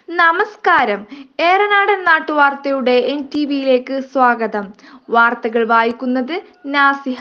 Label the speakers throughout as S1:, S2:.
S1: നമസ്കാരം ഏറനാടൻ നാട്ടുവാർത്തയുടെ N T വിയിലേക്ക് സ്വാഗതം വാർത്തകൾ വായിക്കുന്നത് നാസിഹ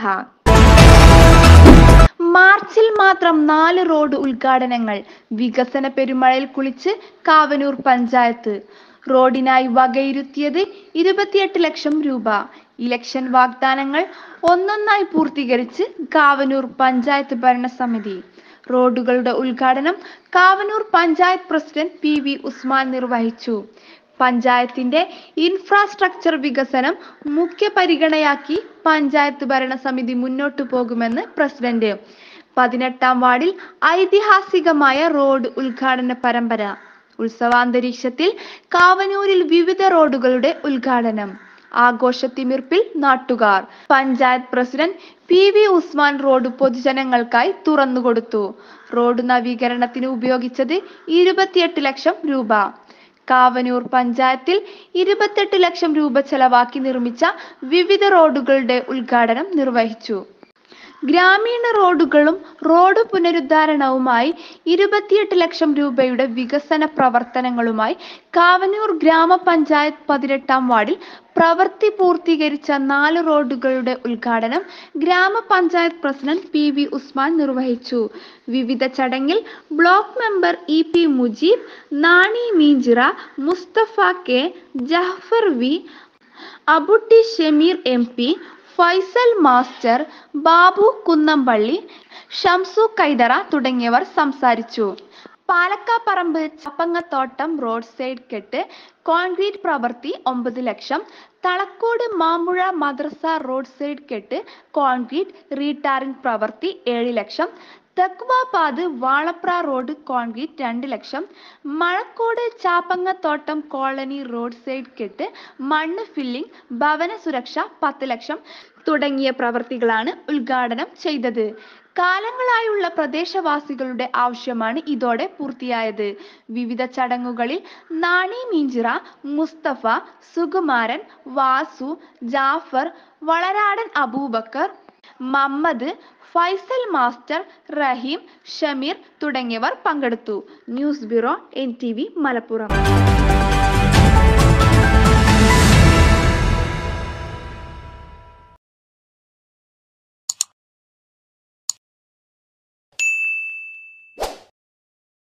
S1: മാർച്ചിൽ മാത്രം നാല് റോഡ് ഉദ്ഘാടനങ്ങൾ വികസന പെരുമഴയിൽ കുളിച്ച് കാവനൂർ പഞ്ചായത്ത് റോഡിനായി വകയിരുത്തിയത് ഇരുപത്തിയെട്ട് ലക്ഷം രൂപ ഇലക്ഷൻ വാഗ്ദാനങ്ങൾ ഒന്നൊന്നായി പൂർത്തീകരിച്ച് കാവനൂർ പഞ്ചായത്ത് ഭരണസമിതി റോഡുകളുടെ ഉദ്ഘാടനം Kavanur panchayat president P V Usman നിർവഹിച്ചു പഞ്ചായത്തിന്റെ ഇൻഫ്രാസ്ട്രക്ചർ വികസനം മുഖ്യ പരിഗണയാക്കി പഞ്ചായത്ത് ഭരണസമിതി മുന്നോട്ടു പോകുമെന്ന് പ്രസിഡന്റ് പതിനെട്ടാം വാർഡിൽ ഐതിഹാസികമായ റോഡ് ഉദ്ഘാടന പരമ്പര ഉത്സവാന്തരീക്ഷത്തിൽ കാവനൂരിൽ വിവിധ റോഡുകളുടെ ഉദ്ഘാടനം ആഘോഷത്തിമിർപ്പിൽ നാട്ടുകാർ panchayat president P V Usman road പൊതുജനങ്ങൾക്കായി തുറന്നുകൊടുത്തു റോഡ് നവീകരണത്തിന് ഉപയോഗിച്ചത് ഇരുപത്തിയെട്ട് ലക്ഷം രൂപ കാവനൂർ പഞ്ചായത്തിൽ ഇരുപത്തെട്ട് ലക്ഷം രൂപ ചെലവാക്കി നിർമ്മിച്ച വിവിധ റോഡുകളുടെ ഉദ്ഘാടനം നിർവഹിച്ചു ഗ്രാമീണ റോഡുകളും റോഡ് പുനരുദ്ധാരണവുമായി ഇരുപത്തിയെട്ട് ലക്ഷം രൂപയുടെ വികസന പ്രവർത്തനങ്ങളുമായി കാവനൂർ ഗ്രാമപഞ്ചായത്ത് പതിനെട്ടാം വാർഡിൽ പ്രവൃത്തി പൂർത്തീകരിച്ച നാല് റോഡുകളുടെ ഉദ്ഘാടനം ഗ്രാമപഞ്ചായത്ത് പ്രസിഡന്റ് പി വി ഉസ്മാൻ നിർവഹിച്ചു വിവിധ ചടങ്ങിൽ block member E P Mujeeb Nani Meenchira Musthafa K Jahfar V Abutty Shameer M P Faisal master Babu Kunnampally Shamsu Kaithara തുടങ്ങിയവർ സംസാരിച്ചു പാലക്കാപ്പറമ്പ് ചപ്പങ്ങത്തോട്ടം റോഡ് സൈഡ് കെട്ട് കോൺക്രീറ്റ് പ്രവൃത്തി ഒമ്പത് ലക്ഷം തളക്കോട് മാമ്പുഴ മദ്രസ റോഡ് സൈഡ് കെട്ട് കോൺക്രീറ്റ് റീടാറിംഗ് പ്രവൃത്തി ഏഴ് ലക്ഷം തെക്കുവാപാത് വാളപ്ര റോഡ് കോൺക്രീറ്റ് രണ്ട് ലക്ഷം Mazhakkode Chappangathottam colony road side കെട്ട് മണ്ണ് ഫില്ലിംഗ് ഭവന സുരക്ഷ പത്ത് ലക്ഷം തുടങ്ങിയ പ്രവൃത്തികളാണ് ഉദ്ഘാടനം ചെയ്തത് കാലങ്ങളായുള്ള പ്രദേശവാസികളുടെ ആവശ്യമാണ് ഇതോടെ പൂർത്തിയായത് വിവിധ ചടങ്ങുകളിൽ നാണി മീഞ്ചിറ മുസ്തഫ സുകുമാരൻ വാസു ജാഫർ വളരാടൻ അബൂബക്കർ മമ്മദ് ഫൈസൽ മാസ്റ്റർ റഹീം ഷമീർ തുടങ്ങിയവർ പങ്കെടുത്തു news bureau N T V Malappuram